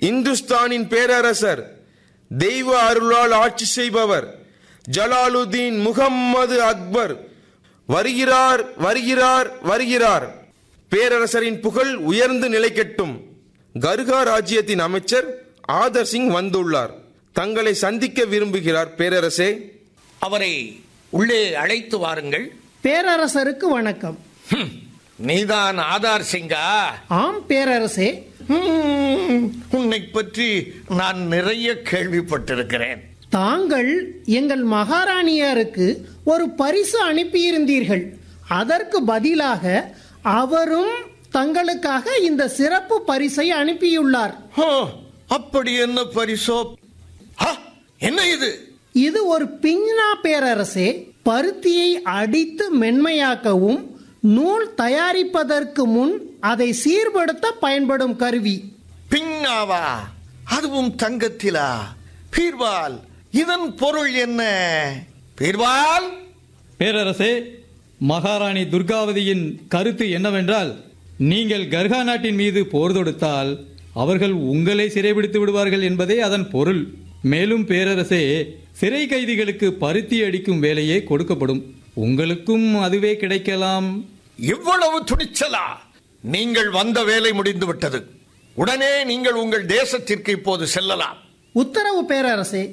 இந்துஸ்தானின் பேரரசர் தெய்வ அருளால் ஆட்சி செய்பவர் ஜலாலுதீன் முகம்மது அக்பர் வருகிறார் வருகிறார் வருகிறார் பேரரசரின் புகழ் உயர்ந்து நிலைக்கட்டும் கர்கா ராஜ்யத்தின் அமைச்சர் ஆதர் சிங் வந்துள்ளார் தங்களை சந்திக்க விரும்புகிறார் பேரரசே அவரை உள்ளே அழைத்து வாருங்கள் பேரரசருக்கு வணக்கம் ஹம், நீதான் ஆதார் சிங்கா ஆம் பேரரசே ஹம், உன்னை பற்றி நான் நிறைய கேள்விப்பட்டிருக்கிறேன் தாங்கள் எங்கள் மகாராணியாருக்கு ஒரு பரிசு அனுப்பியிருந்தீர்கள் அதற்கு பதிலாக அவரும் தங்களுக்காக இந்த சிறப்பு பரிசை அனுப்பியுள்ளார் ஹோ, அப்படி என்ன பரிசோ ஹ, என்ன இது இது ஒரு பிஞ்னா பேரரசே பருத்தியை அடித்து மென்மையாக்கவும் நூல் தயாரிப்பதற்கு முன் அதை சீர்படுத்த பயன்படும் கருவி பின்னாவா அதுவும் தங்கத்திலா பீர்வால் இதன் பொருள் என்ன பீர்வால் பேரரசே மகாராணி துர்காவதியின் கருத்து என்னவென்றால் நீங்கள் கர்கா நாட்டின் மீது போர் தொடுத்தால் அவர்கள் உங்களை சிறைபிடித்து விடுவார்கள் என்பதே அதன் பொருள் மேலும் பேரரசே சிறை கைதிகளுக்கு பருத்தி அடிக்கும் வேலையே கொடுக்கப்படும் உங்களுக்கும் அதுவே கிடைக்கலாம் இவ்வளவு துணிச்சலா நீங்கள் வந்த வேலை முடிந்து விட்டது உடனே நீங்கள் உங்கள் தேசத்திற்கு இப்போது செல்லலாம் உத்தரவு பேரரசே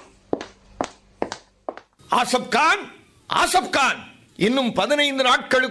ஆசப் கான் ஆசப் கான் இன்னும் பதினைந்து நாட்களுக்கு